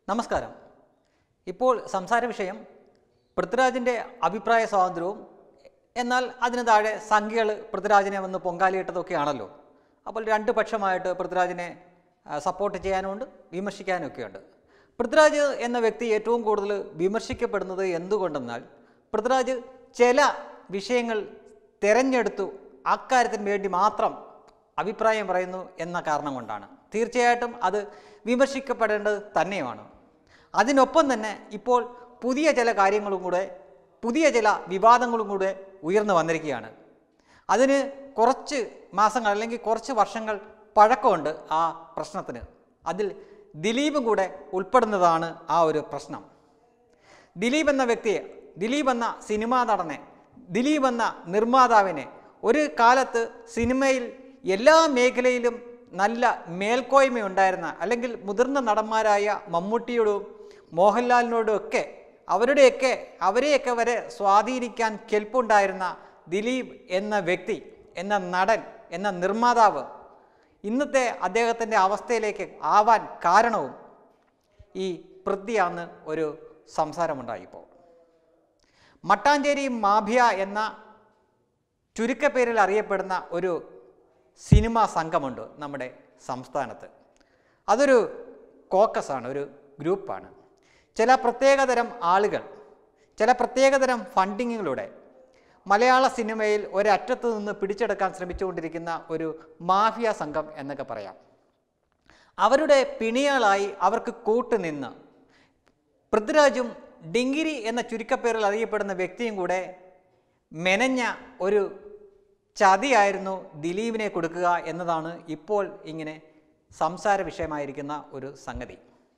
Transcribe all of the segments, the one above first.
നമസ്കാരം ഇപ്പോൾ സംസാര വിഷയം പൃഥ്വിരാജിൻ്റെ അഭിപ്രായ സ്വാതന്ത്ര്യവും എന്നാൽ അതിന് താഴെ സംഖ്യകൾ പൃഥ്വിരാജിനെ വന്ന് പൊങ്കാലിയിട്ടതൊക്കെയാണല്ലോ അപ്പോൾ രണ്ട് പക്ഷമായിട്ട് പൃഥ്വിരാജിനെ ആ, സപ്പോർട്ട് ചെയ്യാനുമുണ്ട് വിമർശിക്കാനൊക്കെയുണ്ട് പൃഥ്വിരാജ് എന്ന വ്യക്തി ഏറ്റവും കൂടുതൽ വിമർശിക്കപ്പെടുന്നത് എന്തുകൊണ്ടെന്നാൽ പൃഥ്വിരാജ് ചില വിഷയങ്ങൾ തിരഞ്ഞെടുത്തു അക്കാര്യത്തിന് വേണ്ടി മാത്രം അഭിപ്രായം പറയുന്നു എന്ന കാരണം കൊണ്ടാണ് തീർച്ചയായിട്ടും അത് വിമർശിക്കപ്പെടേണ്ടത് തന്നെയാണ് അതിനൊപ്പം തന്നെ ഇപ്പോൾ പുതിയ ചില കാര്യങ്ങളും കൂടെ പുതിയ ചില വിവാദങ്ങളും കൂടെ ഉയർന്നു വന്നിരിക്കുകയാണ് അതിന് കുറച്ച് മാസങ്ങൾ അല്ലെങ്കിൽ കുറച്ച് വർഷങ്ങൾ പഴക്കമുണ്ട് ആ പ്രശ്നത്തിന് അതിൽ ദിലീപും കൂടെ ഉൾപ്പെടുന്നതാണ് ആ ഒരു പ്രശ്നം ദിലീപ് എന്ന വ്യക്തിയെ ദിലീപ് എന്ന സിനിമാ നടനെ ദിലീപ് എന്ന നിർമ്മാതാവിനെ ഒരു കാലത്ത് സിനിമയിൽ എല്ലാ മേഖലയിലും നല്ല മേൽക്കോയ്മയുണ്ടായിരുന്ന അല്ലെങ്കിൽ മുതിർന്ന നടന്മാരായ മമ്മൂട്ടിയോടും മോഹൻലാലിനോടും ഒക്കെ അവരുടെയൊക്കെ അവരെയൊക്കെ വരെ സ്വാധീനിക്കാൻ കെൽപ്പുണ്ടായിരുന്ന ദിലീപ് എന്ന വ്യക്തി എന്ന നടൻ എന്ന നിർമ്മാതാവ് ഇന്നത്തെ അദ്ദേഹത്തിൻ്റെ അവസ്ഥയിലേക്ക് ആവാൻ കാരണവും ഈ പൃഥ്വിയാന്ന് ഒരു സംസാരമുണ്ടായി ഇപ്പോൾ മട്ടാഞ്ചേരി മാഫിയ എന്ന ചുരുക്കപ്പേരിൽ അറിയപ്പെടുന്ന ഒരു സിനിമാ സംഘമുണ്ട് നമ്മുടെ സംസ്ഥാനത്ത് അതൊരു കോക്കസാണ് ഒരു ഗ്രൂപ്പാണ് ചില പ്രത്യേകതരം ആളുകൾ ചില പ്രത്യേകതരം ഫണ്ടിങ്ങുകളുടെ മലയാള സിനിമയിൽ ഒരറ്റത്ത് നിന്ന് പിടിച്ചെടുക്കാൻ ശ്രമിച്ചുകൊണ്ടിരിക്കുന്ന ഒരു മാഫിയ സംഘം എന്നൊക്കെ പറയാം അവരുടെ പിണിയാളായി അവർക്ക് കൂട്ടുനിന്ന് പൃഥ്വിരാജും ഡിങ്കിരി എന്ന ചുരുക്കപ്പേരിൽ അറിയപ്പെടുന്ന വ്യക്തിയും കൂടെ മെനഞ്ഞ ഒരു ചതിയായിരുന്നു ദിലീപിനെ കൊടുക്കുക എന്നതാണ് ഇപ്പോൾ ഇങ്ങനെ സംസാര വിഷയമായിരിക്കുന്ന ഒരു സംഗതി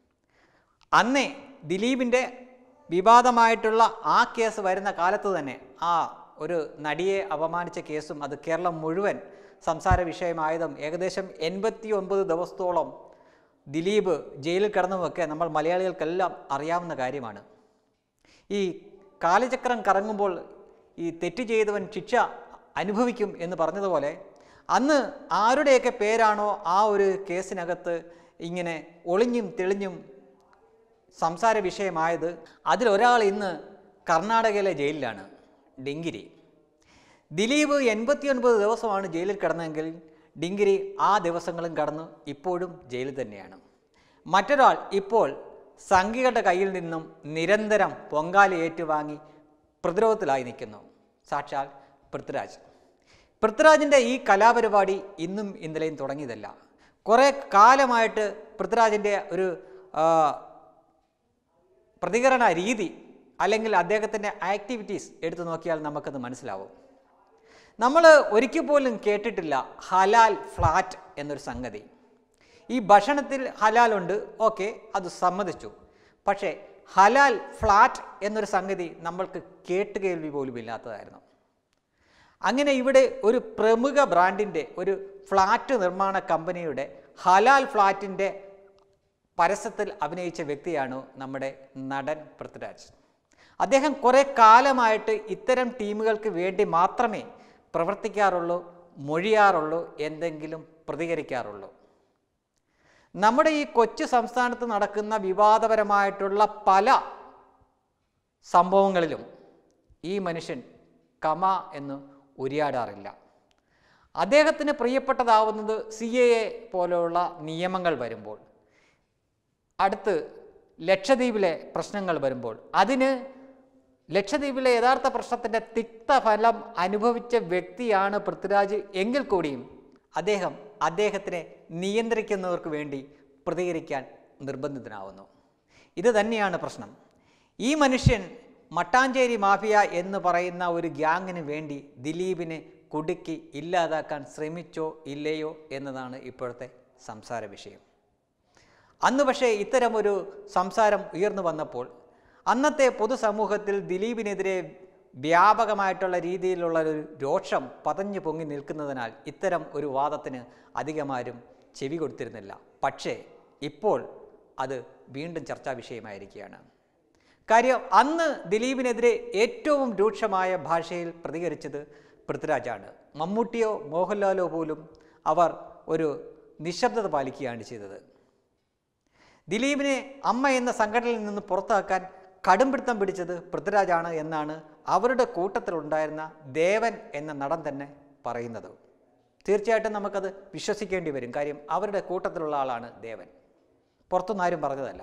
അന്നേ ദിലീപിൻ്റെ വിവാദമായിട്ടുള്ള ആ കേസ് വരുന്ന കാലത്ത് തന്നെ ആ ഒരു നടിയെ അപമാനിച്ച കേസും അത് കേരളം മുഴുവൻ സംസാര വിഷയമായതും ഏകദേശം എൺപത്തി ഒൻപത് ദിവസത്തോളം ദിലീപ് ജയിലിൽ കിടന്നുമൊക്കെ നമ്മൾ മലയാളികൾക്കെല്ലാം അറിയാവുന്ന കാര്യമാണ് ഈ കാലചക്രം കറങ്ങുമ്പോൾ ഈ തെറ്റ് ചെയ്തവൻ ശിക്ഷ അനുഭവിക്കും എന്ന് പറഞ്ഞതുപോലെ അന്ന് ആരുടെയൊക്കെ പേരാണോ ആ ഒരു കേസിനകത്ത് ഇങ്ങനെ ഒളിഞ്ഞും തെളിഞ്ഞും സംസാര വിഷയമായത് അതിലൊരാൾ ഇന്ന് കർണാടകയിലെ ജയിലിലാണ് ഡിങ്കിരി ദിലീപ് എൺപത്തിയൊൻപത് ദിവസമാണ് ജയിലിൽ കിടന്നതെങ്കിൽ ഡിങ്കിരി ആ ദിവസങ്ങളും കടന്ന് ഇപ്പോഴും ജയിലിൽ തന്നെയാണ് മറ്റൊരാൾ ഇപ്പോൾ സംഘികളുടെ കയ്യിൽ നിന്നും നിരന്തരം പൊങ്കാല ഏറ്റുവാങ്ങി പ്രതിരോധത്തിലായി നിൽക്കുന്നു സാക്ഷാൽ പൃഥ്വിരാജ് പൃഥ്വിരാജിൻ്റെ ഈ കലാപരിപാടി ഇന്നും ഇന്നലെയും തുടങ്ങിയതല്ല കുറേ കാലമായിട്ട് പൃഥ്വിരാജിൻ്റെ ഒരു ആ, പ്രതികരണ രീതി അല്ലെങ്കിൽ അദ്ദേഹത്തിൻ്റെ ആക്ടിവിറ്റീസ് എടുത്തു നോക്കിയാൽ നമുക്കത് മനസ്സിലാവും നമ്മൾ ഒരിക്കൽ പോലും കേട്ടിട്ടില്ല ഹലാൽ ഫ്ലാറ്റ് എന്നൊരു സംഗതി ഈ ഭക്ഷണത്തിൽ ഹലാലുണ്ട് ഓക്കെ അത് സമ്മതിച്ചു പക്ഷേ ഹലാൽ ഫ്ലാറ്റ് എന്നൊരു സംഗതി നമ്മൾക്ക് കേട്ടുകേൾവി പോലും ഇല്ലാത്തതായിരുന്നു അങ്ങനെ ഇവിടെ ഒരു പ്രമുഖ ബ്രാൻഡിൻ്റെ ഒരു ഫ്ലാറ്റ് നിർമ്മാണ കമ്പനിയുടെ ഹലാൽ ഫ്ലാറ്റിൻ്റെ പരസ്യത്തിൽ അഭിനയിച്ച വ്യക്തിയാണ് നമ്മുടെ നടൻ പൃഥ്വിരാജ് അദ്ദേഹം കുറേ കാലമായിട്ട് ഇത്തരം ടീമുകൾക്ക് വേണ്ടി മാത്രമേ പ്രവർത്തിക്കാറുള്ളൂ മൊഴിയാറുള്ളൂ എന്തെങ്കിലും പ്രതികരിക്കാറുള്ളൂ നമ്മുടെ ഈ കൊച്ചു സംസ്ഥാനത്ത് നടക്കുന്ന വിവാദപരമായിട്ടുള്ള പല സംഭവങ്ങളിലും ഈ മനുഷ്യൻ കമ എന്ന് ഉരിയാടാറില്ല അദ്ദേഹത്തിന് പ്രിയപ്പെട്ടതാവുന്നത് സി എ എ പോലെയുള്ള നിയമങ്ങൾ വരുമ്പോൾ അടുത്ത് ലക്ഷദ്വീപിലെ പ്രശ്നങ്ങൾ വരുമ്പോൾ അതിന് ലക്ഷദ്വീപിലെ യഥാർത്ഥ പ്രശ്നത്തിൻ്റെ തിക്തഫലം അനുഭവിച്ച വ്യക്തിയാണ് പൃഥ്വിരാജ് എങ്കിൽ കൂടിയും അദ്ദേഹം അദ്ദേഹത്തിനെ നിയന്ത്രിക്കുന്നവർക്ക് വേണ്ടി പ്രതികരിക്കാൻ നിർബന്ധിതനാവുന്നു ഇത് തന്നെയാണ് പ്രശ്നം ഈ മനുഷ്യൻ മട്ടാഞ്ചേരി മാഫിയ എന്ന് പറയുന്ന ഒരു ഗ്യാങ്ങിന് വേണ്ടി ദിലീപിനെ കുടുക്കി ഇല്ലാതാക്കാൻ ശ്രമിച്ചോ ഇല്ലയോ എന്നതാണ് ഇപ്പോഴത്തെ സംസാര വിഷയം അന്ന് പക്ഷേ ഇത്തരമൊരു സംസാരം ഉയർന്നു വന്നപ്പോൾ അന്നത്തെ പൊതുസമൂഹത്തിൽ ദിലീപിനെതിരെ വ്യാപകമായിട്ടുള്ള രീതിയിലുള്ള ഒരു രോഷം പതഞ്ഞു പൊങ്ങി നിൽക്കുന്നതിനാൽ ഇത്തരം ഒരു വാദത്തിന് അധികമാരും ചെവി കൊടുത്തിരുന്നില്ല പക്ഷേ ഇപ്പോൾ അത് വീണ്ടും ചർച്ചാ വിഷയമായിരിക്കുകയാണ് കാര്യം അന്ന് ദിലീപിനെതിരെ ഏറ്റവും രൂക്ഷമായ ഭാഷയിൽ പ്രതികരിച്ചത് പൃഥ്വിരാജാണ് മമ്മൂട്ടിയോ മോഹൻലാലോ പോലും അവർ ഒരു നിശബ്ദത പാലിക്കുകയാണ് ചെയ്തത് ദിലീപിനെ അമ്മ എന്ന സംഘടനയിൽ നിന്ന് പുറത്താക്കാൻ കടുംപിടുത്തം പിടിച്ചത് പൃഥ്വിരാജാണ് എന്നാണ് അവരുടെ കൂട്ടത്തിലുണ്ടായിരുന്ന ദേവൻ എന്ന നടൻ തന്നെ പറയുന്നത് തീർച്ചയായിട്ടും നമുക്കത് വിശ്വസിക്കേണ്ടി വരും കാര്യം അവരുടെ കൂട്ടത്തിലുള്ള ആളാണ് ദേവൻ പുറത്തുനിന്ന് ആരും പറഞ്ഞതല്ല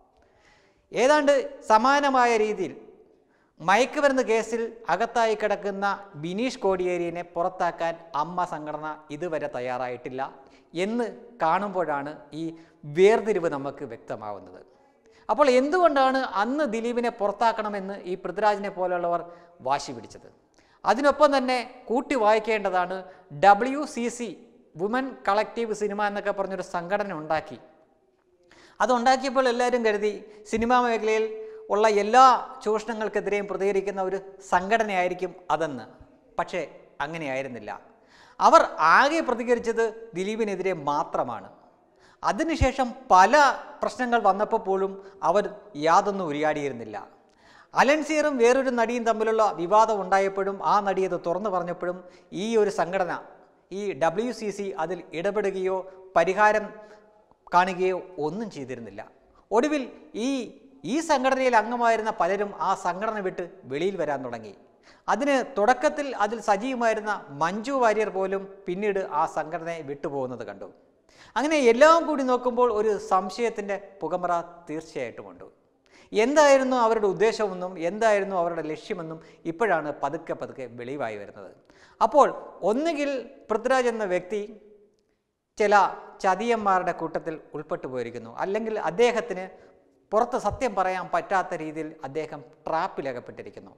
ഏതാണ്ട് സമാനമായ രീതിയിൽ മയക്കുമരുന്ന് കേസിൽ അകത്തായി കിടക്കുന്ന ബിനീഷ് കോടിയേരിയെ പുറത്താക്കാൻ അമ്മ സംഘടന ഇതുവരെ തയ്യാറായിട്ടില്ല എന്ന് കാണുമ്പോഴാണ് ഈ വേർതിരിവ് നമുക്ക് വ്യക്തമാവുന്നത് അപ്പോൾ എന്തുകൊണ്ടാണ് അന്ന് ദിലീപിനെ പുറത്താക്കണമെന്ന് ഈ പൃഥ്വിരാജിനെ പോലെയുള്ളവർ വാശി പിടിച്ചത് അതിനൊപ്പം തന്നെ കൂട്ടി വായിക്കേണ്ടതാണ് W C C woman collective cinema എന്നൊക്കെ പറഞ്ഞൊരു സംഘടന ഉണ്ടാക്കി അതുണ്ടാക്കിയപ്പോൾ എല്ലാവരും കരുതി സിനിമാ മേഖലയിൽ ഉള്ള എല്ലാ ചൂഷണങ്ങൾക്കെതിരെയും പ്രതികരിക്കുന്ന ഒരു സംഘടനയായിരിക്കും അതെന്ന് പക്ഷേ അങ്ങനെയായിരുന്നില്ല അവർ ആകെ പ്രതികരിച്ചത് ദിലീപിനെതിരെ മാത്രമാണ് അതിനുശേഷം പല പ്രശ്നങ്ങൾ വന്നപ്പോൾ പോലും അവർ യാതൊന്നും ഉരിയാടിയിരുന്നില്ല അലൻസിയറും വേറൊരു നടിയും തമ്മിലുള്ള വിവാദം ഉണ്ടായപ്പോഴും ആ നടി അത് തുറന്നു പറഞ്ഞപ്പോഴും ഈ ഒരു സംഘടന ഈ ഡബ്ല്യു സി സി അതിൽ ഇടപെടുകയോ പരിഹാരം കാണുകയോ ഒന്നും ചെയ്തിരുന്നില്ല ഒടുവിൽ ഈ ഈ സംഘടനയിൽ അംഗമായിരുന്ന പലരും ആ സംഘടന വിട്ട് വെളിയിൽ വരാൻ തുടങ്ങി അതിന് തുടക്കത്തിൽ അതിൽ സജീവമായിരുന്ന മഞ്ജു വാര്യർ പോലും പിന്നീട് ആ സംഘടനയെ വിട്ടുപോകുന്നത് കണ്ടു അങ്ങനെ എല്ലാം കൂടി നോക്കുമ്പോൾ ഒരു സംശയത്തിൻ്റെ പുകമറ തീർച്ചയായിട്ടുമുണ്ട് എന്തായിരുന്നു അവരുടെ ഉദ്ദേശമെന്നും എന്തായിരുന്നു അവരുടെ ലക്ഷ്യമെന്നും ഇപ്പോഴാണ് പതുക്കെ പതുക്കെ വെളിവായി വരുന്നത് അപ്പോൾ ഒന്നുകിൽ പൃഥ്വിരാജ് എന്ന വ്യക്തി ചില ചതിയന്മാരുടെ കൂട്ടത്തിൽ ഉൾപ്പെട്ടു പോയിരിക്കുന്നു അല്ലെങ്കിൽ അദ്ദേഹത്തിന് പുറത്ത് സത്യം പറയാൻ പറ്റാത്ത രീതിയിൽ അദ്ദേഹം ട്രാപ്പിലകപ്പെട്ടിരിക്കുന്നു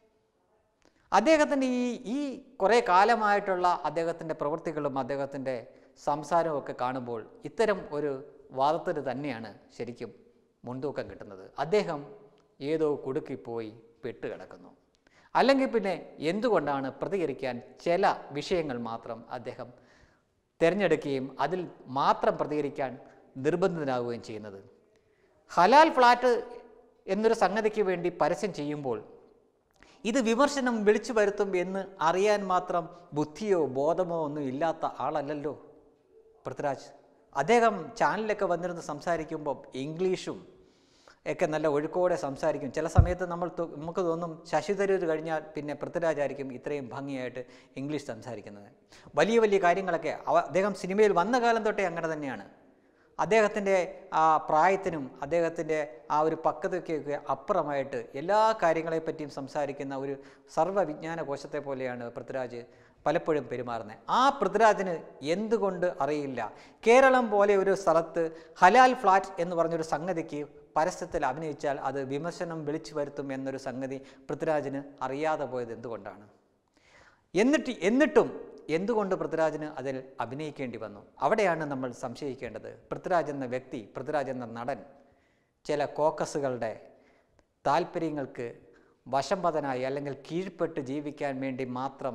അദ്ദേഹത്തിൻ്റെ ഈ ഈ കുറേ കാലമായിട്ടുള്ള അദ്ദേഹത്തിൻ്റെ പ്രവൃത്തികളും അദ്ദേഹത്തിൻ്റെ സംസാരവും ഒക്കെ കാണുമ്പോൾ ഇത്തരം ഒരു വാദത്തിന് തന്നെയാണ് ശരിക്കും മുൻതൂക്കം കിട്ടുന്നത് അദ്ദേഹം ഏതോ കുടുക്കിപ്പോയി പെട്ടുകിടക്കുന്നു അല്ലെങ്കിൽ പിന്നെ എന്തുകൊണ്ടാണ് പ്രതികരിക്കാൻ ചില വിഷയങ്ങൾ മാത്രം അദ്ദേഹം തിരഞ്ഞെടുക്കുകയും അതിൽ മാത്രം പ്രതികരിക്കാൻ നിർബന്ധിതനാവുകയും ചെയ്യുന്നത് ഹലാൽ ഫ്ലാറ്റ് എന്നൊരു സംഗതിക്ക് വേണ്ടി പരസ്യം ചെയ്യുമ്പോൾ ഇത് വിമർശനം വിളിച്ചു വരുത്തും എന്ന് അറിയാൻ മാത്രം ബുദ്ധിയോ ബോധമോ ഒന്നും ഇല്ലാത്ത ആളല്ലല്ലോ പൃഥ്വിരാജ് അദ്ദേഹം ചാനലിലൊക്കെ വന്നിരുന്ന് സംസാരിക്കുമ്പോൾ ഇംഗ്ലീഷും ഒക്കെ നല്ല ഒഴുക്കോടെ സംസാരിക്കും ചില സമയത്ത് നമ്മൾ തോ- നമുക്ക് തോന്നും ശശി തരൂർ കഴിഞ്ഞാൽ പിന്നെ പൃഥ്വിരാജായിരിക്കും ഇത്രയും ഭംഗിയായിട്ട് ഇംഗ്ലീഷ് സംസാരിക്കുന്നത് വലിയ വലിയ കാര്യങ്ങളൊക്കെ അവ- അദ്ദേഹം സിനിമയിൽ വന്ന കാലം തൊട്ടേ അങ്ങനെ തന്നെയാണ് അദ്ദേഹത്തിൻ്റെ ആ പ്രായത്തിനും അദ്ദേഹത്തിൻ്റെ ആ ഒരു പക്വതയ്ക്കൊക്കെ അപ്പുറമായിട്ട് എല്ലാ കാര്യങ്ങളെപ്പറ്റിയും സംസാരിക്കുന്ന ഒരു സർവ്വവിജ്ഞാന കോശത്തെ പോലെയാണ് പൃഥ്വിരാജ് പലപ്പോഴും പെരുമാറുന്നത് ആ പൃഥ്വിരാജിന് എന്തുകൊണ്ട് അറിയില്ല കേരളം പോലെ ഒരു സ്ഥലത്ത് ഹലാൽ ഫ്ലാറ്റ് എന്ന് പറഞ്ഞൊരു സംഗതിക്ക് പരസ്യത്തിൽ അഭിനയിച്ചാൽ അത് വിമർശനം വിളിച്ചു വരുത്തും എന്നൊരു സംഗതി പൃഥ്വിരാജിന് അറിയാതെ പോയത് എന്തുകൊണ്ടാണ് എന്നിട്ട് എന്നിട്ടും എന്തുകൊണ്ട് പൃഥ്വിരാജിന് അതിൽ അഭിനയിക്കേണ്ടി വന്നു അവിടെയാണ് നമ്മൾ സംശയിക്കേണ്ടത് പൃഥ്വിരാജ് എന്ന വ്യക്തി പൃഥ്വിരാജ് എന്ന നടൻ ചില കോക്കസുകളുടെ താല്പര്യങ്ങൾക്ക് വശംവദനായി അല്ലെങ്കിൽ കീഴ്പ്പെട്ട് ജീവിക്കാൻ വേണ്ടി മാത്രം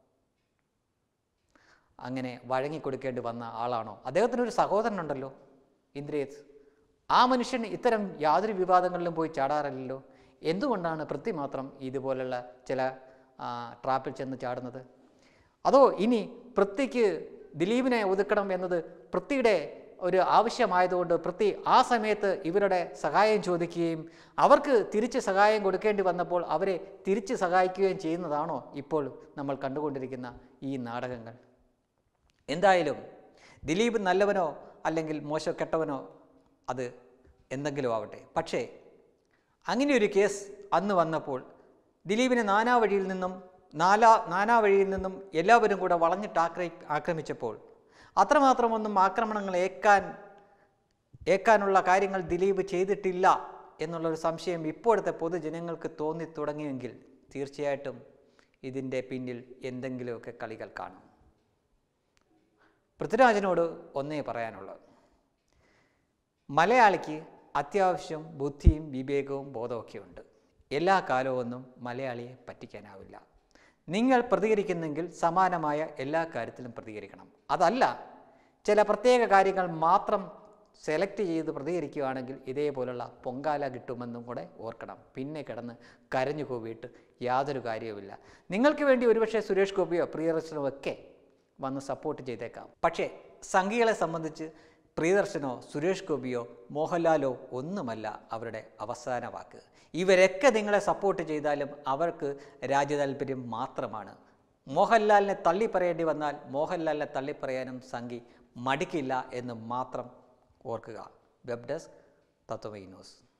അങ്ങനെ വഴങ്ങിക്കൊടുക്കേണ്ടി വന്ന ആളാണോ അദ്ദേഹത്തിനൊരു സഹോദരനുണ്ടല്ലോ ഇന്ദ്രിയത്ത് ആ മനുഷ്യൻ ഇത്തരം യാതൊരു വിവാദങ്ങളിലും പോയി ചാടാറില്ലല്ലോ എന്തുകൊണ്ടാണ് പൃഥ്വി മാത്രം ഇതുപോലുള്ള ചില ആ, ട്രാപ്പിൽ ചെന്ന് ചാടുന്നത് അതോ ഇനി പൃഥ്വിക്ക് ദിലീപിനെ ഒതുക്കണം എന്നത് പൃഥ്വിയുടെ ഒരു ആവശ്യമായതുകൊണ്ട് പൃഥ്വി ആ സമയത്ത് ഇവരുടെ സഹായം ചോദിക്കുകയും അവർക്ക് തിരിച്ച് സഹായം കൊടുക്കേണ്ടി വന്നപ്പോൾ അവരെ തിരിച്ച് സഹായിക്കുകയും ചെയ്യുന്നതാണോ ഇപ്പോൾ നമ്മൾ കണ്ടുകൊണ്ടിരിക്കുന്ന ഈ നാടകങ്ങൾ എന്തായാലും ദിലീപ് നല്ലവനോ അല്ലെങ്കിൽ മോശം കെട്ടവനോ അത് എന്തെങ്കിലും ആവട്ടെ പക്ഷേ അങ്ങനെ ഒരു കേസ് അന്ന് വന്നപ്പോൾ ദിലീപിനെ നാനാ വഴിയിൽ നിന്നും നാലാ നാനാ വഴിയിൽ നിന്നും എല്ലാവരും കൂടെ വളഞ്ഞിട്ട് ആക്രമി ആക്രമിച്ചപ്പോൾ അത്രമാത്രമൊന്നും ആക്രമണങ്ങൾ ഏക്കാൻ ഏക്കാനുള്ള കാര്യങ്ങൾ ദിലീപ് ചെയ്തിട്ടില്ല എന്നുള്ളൊരു സംശയം ഇപ്പോഴത്തെ പൊതുജനങ്ങൾക്ക് തോന്നി തുടങ്ങിയെങ്കിൽ തീർച്ചയായിട്ടും ഇതിൻ്റെ പിന്നിൽ എന്തെങ്കിലുമൊക്കെ കളികൾ കാണും പൃഥ്വിരാജിനോട് ഒന്നേ പറയാനുള്ളത് മലയാളിക്ക് അത്യാവശ്യം ബുദ്ധിയും വിവേകവും ബോധമൊക്കെ ഉണ്ട് എല്ലാ കാലമൊന്നും മലയാളിയെ പറ്റിക്കാനാവില്ല നിങ്ങൾ പ്രതികരിക്കുന്നെങ്കിൽ സമാനമായ എല്ലാ കാര്യത്തിലും പ്രതികരിക്കണം അതല്ല ചില പ്രത്യേക കാര്യങ്ങൾ മാത്രം സെലക്ട് ചെയ്ത് പ്രതികരിക്കുകയാണെങ്കിൽ ഇതേപോലുള്ള പൊങ്കാല കിട്ടുമെന്നും കൂടെ ഓർക്കണം പിന്നെ കിടന്ന് കരഞ്ഞു കൂവിയിട്ട് യാതൊരു കാര്യവുമില്ല നിങ്ങൾക്ക് വേണ്ടി ഒരുപക്ഷെ സുരേഷ് ഗോപിയോ പ്രിയദർശനോ ഒക്കെ വന്ന് സപ്പോർട്ട് ചെയ്തേക്കാം പക്ഷേ സംഘികളെ സംബന്ധിച്ച് പ്രിയദർശനോ സുരേഷ് ഗോപിയോ മോഹൻലാലോ ഒന്നുമല്ല അവരുടെ അവസാന വാക്ക് ഇവരൊക്കെ നിങ്ങളെ സപ്പോർട്ട് ചെയ്താലും അവർക്ക് രാജ്യതാൽപര്യം മാത്രമാണ് മോഹൻലാലിനെ തള്ളിപ്പറയേണ്ടി വന്നാൽ മോഹൻലാലിനെ തള്ളിപ്പറയാനും സംഘി മടിക്കില്ല എന്ന് മാത്രം ഓർക്കുക വെബ് ഡെസ്ക് തത്വമൈ ന്യൂസ്